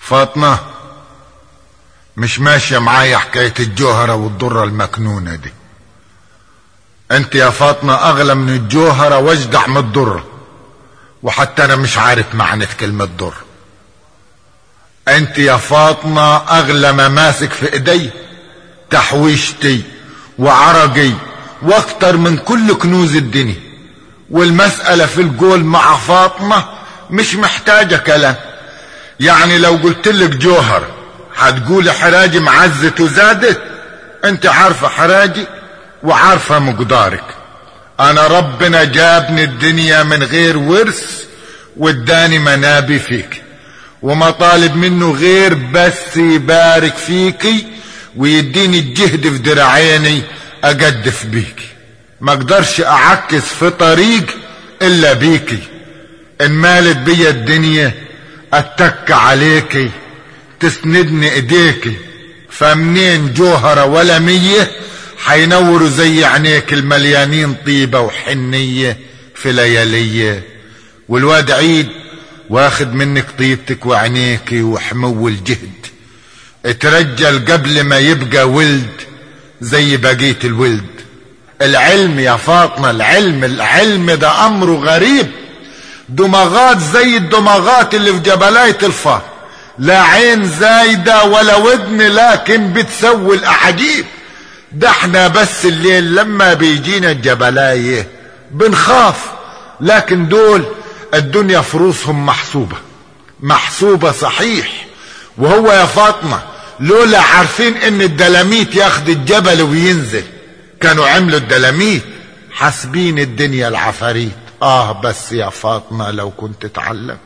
فاطمة مش ماشية معايا حكاية الجوهرة والضرة المكنونة دي انت يا فاطمة اغلى من الجوهرة واجدع من الضرة وحتى انا مش عارف معنى كلمة ضر انت يا فاطمة اغلى ما ماسك في ايدي تحويشتي وعرقي واكتر من كل كنوز الدنيا والمسألة في القول مع فاطمة مش محتاجة كلام يعني لو قلت لك جوهر هتقولي حراجي معزت وزادت انت عارفة حراجي وعارفة مقدارك انا ربنا جابني الدنيا من غير ورث واداني منابي فيك وما طالب منه غير بس يبارك فيكي ويديني الجهد في درعيني اجدف بيكي ما اقدرش اعكس في طريق الا بيكي ان مالت بيا الدنيا اتك عليكي تسندني ايديكي فمنين جوهرة ولا مية حينوروا زي عينيك المليانين طيبة وحنية في ليالية والواد عيد واخد منك طيبتك وعينيكي وحمو الجهد اترجل قبل ما يبقى ولد زي بقية الولد العلم يا فاطمة العلم العلم ده امره غريب دماغات زي الدماغات اللي في جبلاية الفار لا عين زايدة ولا ودن لكن بتسوي الاعاجيب ده احنا بس الليل لما بيجينا الجبلاية بنخاف لكن دول الدنيا فروسهم محسوبة محسوبة صحيح وهو يا فاطمة لولا عارفين ان الدلاميت ياخد الجبل وينزل كانوا عملوا الدلاميت حاسبين الدنيا العفاريت اه بس يا فاطمة لو كنت تعلم